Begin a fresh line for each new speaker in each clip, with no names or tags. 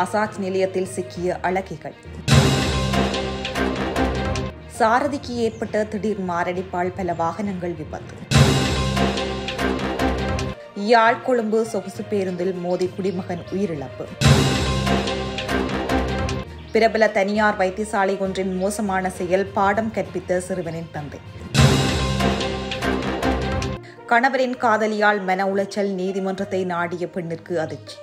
massage நிலையத்தில் சிக்கிய அழகிகள் சாரதிக்கு ஏற்பட்ட திடீர் மாரடைப்பால் பல வாகனங்கள் விபத்து யாழ் கொழும்பு சொகுசு பேருந்தில் மோதி குடிமகன் உயிரிழப்பு பிரபல தனியார் வைத்தியசாலை ஒன்றின் மோசமான செயல் பாடம் கற்பித்த சிறுவனின் தந்தை கணவரின் காதலியால் மன உளைச்சல் நீதிமன்றத்தை நாடிய பெண்ணிற்கு அதிர்ச்சி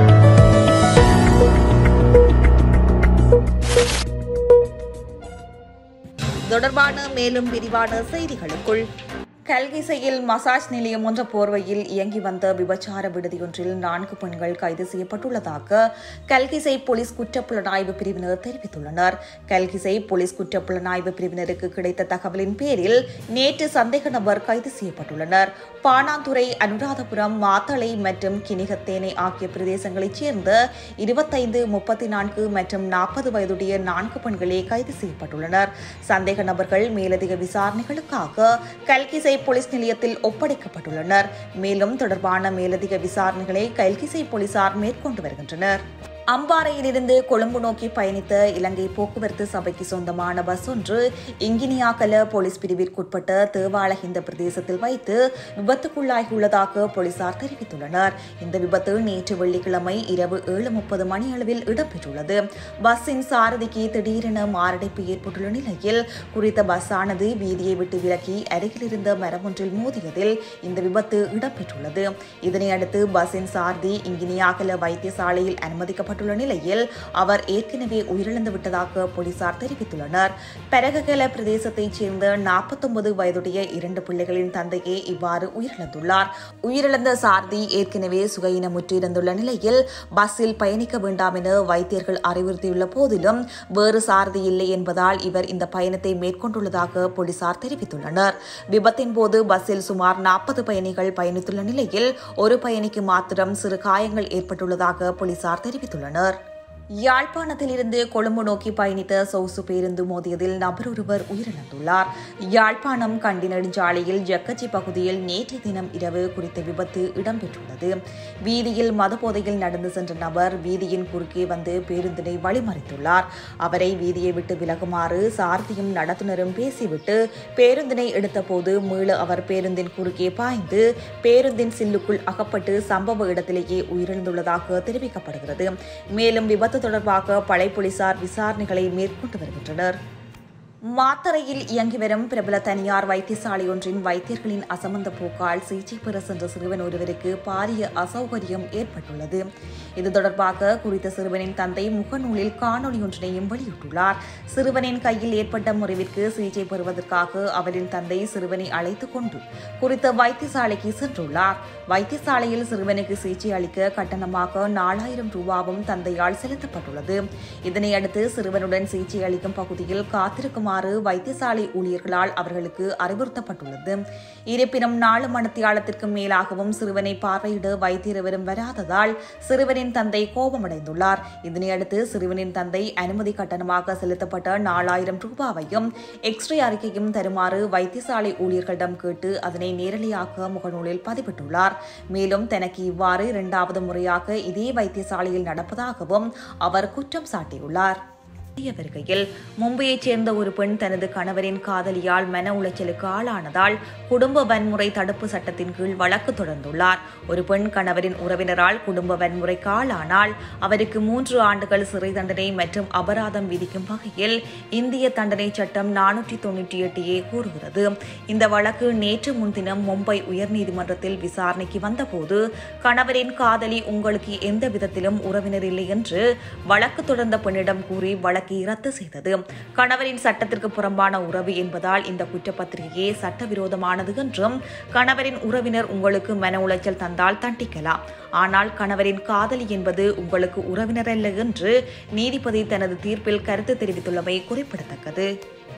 தொடர்பான மேலும் விரிவான செய்திகளுக்குள் கல்கிசையில் மசாஜ் நிலையம் என்ற போர்வையில் இயங்கி வந்த விபச்சார விடுதியொன்றில் நான்கு பெண்கள் கைது செய்யப்பட்டுள்ளதாக கல்கிசை போலீஸ் குற்றப்புலனாய்வு பிரிவினர் தெரிவித்துள்ளனர் கல்கிசை போலீஸ் குற்றப்புலனாய்வு பிரிவினருக்கு கிடைத்த தகவலின் பேரில் நேற்று சந்தேக நபர் கைது செய்யப்பட்டுள்ளனர் பாணாந்துறை அனுராதபுரம் மாத்தளை மற்றும் கிணிகத்தேனை ஆகிய பிரதேசங்களைச் சேர்ந்த இருபத்தைந்து முப்பத்தி நான்கு மற்றும் நாற்பது வயதுடைய நான்கு பெண்களே கைது செய்யப்பட்டுள்ளனர் சந்தேக நபர்கள் மேலதிக விசாரணைகளுக்காக கல்கிசை போலீஸ் நிலையத்தில் ஒப்படைக்கப்பட்டுள்ளனர் மேலும் தொடர்பான மேலதிக விசாரணைகளை கல்கிசை போலீசார் மேற்கொண்டு வருகின்றனர் அம்பாறையிலிருந்து கொழும்பு நோக்கி பயணித்த இலங்கை போக்குவரத்து சபைக்கு சொந்தமான பஸ் ஒன்று இங்கினியாக்கல போலீஸ் பிரிவிற்குட்பட்ட தேவாலஹிந்த பிரதேசத்தில் வைத்து விபத்துக்குள்ளாகியுள்ளதாக போலீசார் தெரிவித்துள்ளனர் இந்த விபத்து நேற்று வெள்ளிக்கிழமை இரவு ஏழு முப்பது மணியளவில் இடம்பெற்றுள்ளது பஸ்ஸின் சாரதிக்கு திடீரென மாரடைப்பு ஏற்பட்டுள்ள நிலையில் குறித்த பஸ்ஸானது வீதியை விட்டு விலக்கி அருகில் இருந்த மரம் ஒன்றில் மோதியதில் இந்த விபத்து இடம்பெற்றுள்ளது இதனையடுத்து பஸ்ஸின் சாரதி இங்கினியாகல வைத்தியசாலையில் அனுமதிக்கப்பட்டுள்ள நிலையில் அவர் ஏற்கனவே உயிரிழந்து விட்டதாக போலீசார் தெரிவித்துள்ளனர் பெரககல பிரதேசத்தைச் சேர்ந்த நாற்பத்தொன்பது வயதுடைய இரண்டு பிள்ளைகளின் தந்தையே இவ்வாறு உயிரிழந்துள்ளார் உயிரிழந்த சாரதி ஏற்கனவே சுகையினமுற்று இருந்துள்ள நிலையில் பஸ்ஸில் பயணிக்க வேண்டாம் என வைத்தியர்கள் அறிவுறுத்தியுள்ள போதிலும் வேறு சாரதி இல்லை என்பதால் இவர் இந்த பயணத்தை மேற்கொண்டுள்ளதாக போலீசார் தெரிவித்துள்ளனர் விபத்தின் போது பஸ்ஸில் சுமார் நாற்பது பயணிகள் பயணித்துள்ள நிலையில் ஒரு பயணிக்கு மாத்திரம் சிறு காயங்கள் ஏற்பட்டுள்ளதாக போலீசார் தெரிவித்துள்ளனர் யாழ்ப்பாணத்தில் இருந்து கொழும்பு நோக்கி பயணித்த சொகுசு பேருந்து மோதியதில் நபர் ஒருவர் உயிரிழந்துள்ளார் யாழ்ப்பாணம் கண்டி நெடுஞ்சாலையில் ஜக்கச்சி பகுதியில் நேற்றைய தினம் இரவு குறித்த விபத்து இடம்பெற்றுள்ளது வீதியில் மதபோதையில் நடந்து சென்ற நபர் வீதியின் குறுக்கே வந்து பேருந்தினை வழிமறித்துள்ளார் அவரை வீதியை விட்டு விலகுமாறு சாரதியும் நடத்துனரும் பேசிவிட்டு பேருந்தினை எடுத்தபோது மீள அவர் பேருந்தின் குறுக்கே பாய்ந்து பேருந்தின் சில்லுக்குள் அகப்பட்டு சம்பவ இடத்திலேயே உயிரிழந்துள்ளதாக தெரிவிக்கப்படுகிறது மேலும் விபத்து தொடர்பாக படை போலீசார் விசாரணைகளை மேற்கொண்டு வருகின்றனர் மாத்தறையில் இயங்கி வரும் பிரபல தனியார் வைத்தியசாலை ஒன்றின் வைத்தியர்களின் அசமந்த போக்கால் சிகிச்சை பெற சென்ற சிறுவன் ஒருவருக்கு பாரிய அசௌகரியம் ஏற்பட்டுள்ளது இது தொடர்பாக குறித்த சிறுவனின் தந்தை முகநூலில் காணொலி ஒன்றினையும் வெளியிட்டுள்ளார் சிறுவனின் கையில் ஏற்பட்ட முறிவிற்கு சிகிச்சை பெறுவதற்காக அவரின் தந்தை சிறுவனை அழைத்துக் கொண்டு குறித்த வைத்தியசாலைக்கு சென்றுள்ளார் வைத்தியசாலையில் சிறுவனுக்கு சிகிச்சை அளிக்க கட்டணமாக நாலாயிரம் ரூபாவும் தந்தையால் செலுத்தப்பட்டுள்ளது இதனையடுத்து சிறுவனுடன் சிகிச்சை அளிக்கும் பகுதியில் காத்திருக்குமாறு வைத்தியசாலை ஊழியர்களால் அவர்களுக்கு அறிவுறுத்தப்பட்டுள்ளது இருப்பினும் நாலு மணித்தியாலத்திற்கு மேலாகவும் சிறுவனை பார்வையிட வைத்தியர் எவரும் வராததால் சிறுவனின் தந்தை கோபமடைந்துள்ளார் இதனையடுத்து சிறுவனின் தந்தை அனுமதி கட்டணமாக செலுத்தப்பட்ட நாலாயிரம் ரூபாவையும் எக்ஸ்ரே அறிக்கையும் தருமாறு வைத்தியசாலை ஊழியர்களிடம் கேட்டு அதனை நேரடியாக முகநூலில் பதிவிட்டுள்ளார் மேலும் தனக்கு இவ்வாறு இரண்டாவது முறையாக இதே வைத்தியசாலையில் நடப்பதாகவும் அவர் குற்றம் சாட்டியுள்ளார் தெரிய வருகையில் மும்பையைச் சேர்ந்த ஒரு பெண் தனது கணவரின் காதலியால் மன உளைச்சலுக்கு ஆளானதால் குடும்ப வன்முறை தடுப்பு சட்டத்தின் கீழ் வழக்கு தொடர்ந்துள்ளார் ஒரு பெண் கணவரின் உறவினரால் குடும்ப வன்முறைக்கு ஆளானால் அவருக்கு மூன்று ஆண்டுகள் சிறை தண்டனை மற்றும் அபராதம் விதிக்கும் வகையில் இந்திய தண்டனை சட்டம் நானூற்றி தொன்னூற்றி எட்டு ஏ கூறுகிறது இந்த வழக்கு நேற்று முன்தினம் மும்பை உயர்நீதிமன்றத்தில் விசாரணைக்கு வந்தபோது கணவரின் காதலி உங்களுக்கு எந்த விதத்திலும் உறவினர் இல்லை என்று வழக்கு தொடர்ந்த பெண்ணிடம் கூறி வழக்கு வழக்கை ரத்து செய்தது கணவரின் சட்டத்திற்கு புறம்பான உறவு என்பதால் இந்த குற்றப்பத்திரிகையே சட்டவிரோதமானது என்றும் கணவரின் உறவினர் உங்களுக்கு மன உளைச்சல் தந்தால் தண்டிக்கலாம் ஆனால் கணவரின் காதலி என்பது உங்களுக்கு உறவினரல்ல என்று நீதிபதி தனது தீர்ப்பில் கருத்து தெரிவித்துள்ளமை குறிப்பிடத்தக்கது